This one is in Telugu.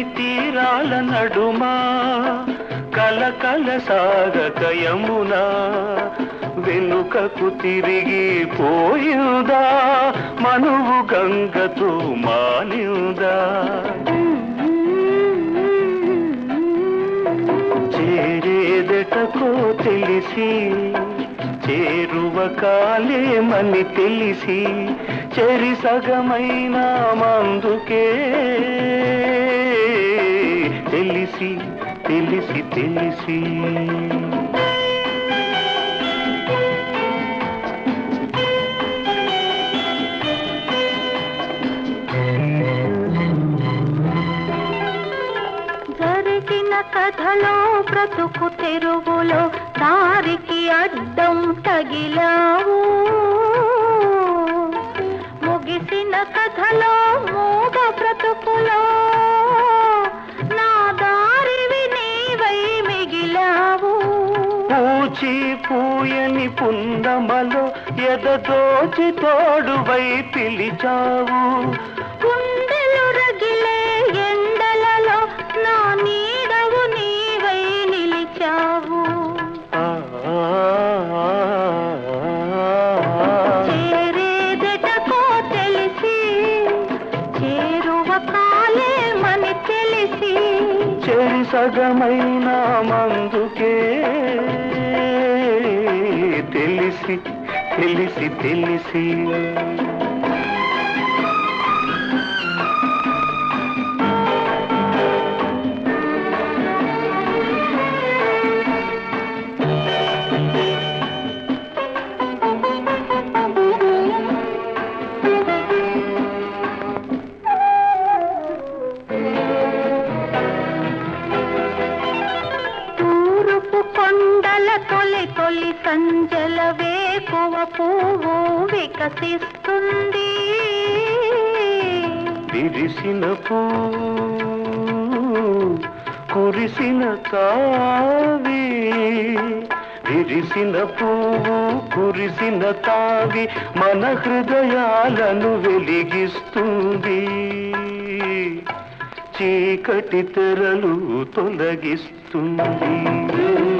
తీరాల నడుమా కలకల సాగక యమునా వెనుకకు తిరిగి పోయిందా మనువు గంగతో మానిందా చేరేదటకో తెలిసి చేరువ కాలేమని తెలిసి చెరి సగమైన మందుకే తెలిసి తెలిసి తెలిసి జరిగిన కథలో బ్రతుకు తెరువులో దారికి అడ్డం తగిలావు ముగిసిన కథలో మూగ బ్రతుకులో నా దారివి నీవై మిగిలావు పూచి పూయని పుందమలో ఎదదోచి తోడువై పిలిచావు గుండెలు రగిలే ఎండలలో నా నీడవు నీవై నిలిచావు ఆ, చేరేదటకో తెలిసి చేరువ కాలేమని తెలిసి చెరి సగమైన మందుకే తెలిసి తెలిసి తెలిసి తూరుపు కొండల తొలి తొలి సంజల వేకువ పువ్వు వికసిస్తుంది విరిసిన పూ కురిసిన తావి విరిసిన పువ్వు కురిసిన తావి మన హృదయాలను వెలిగిస్తుంది చీకటి తెరలు తొలగిస్తుంది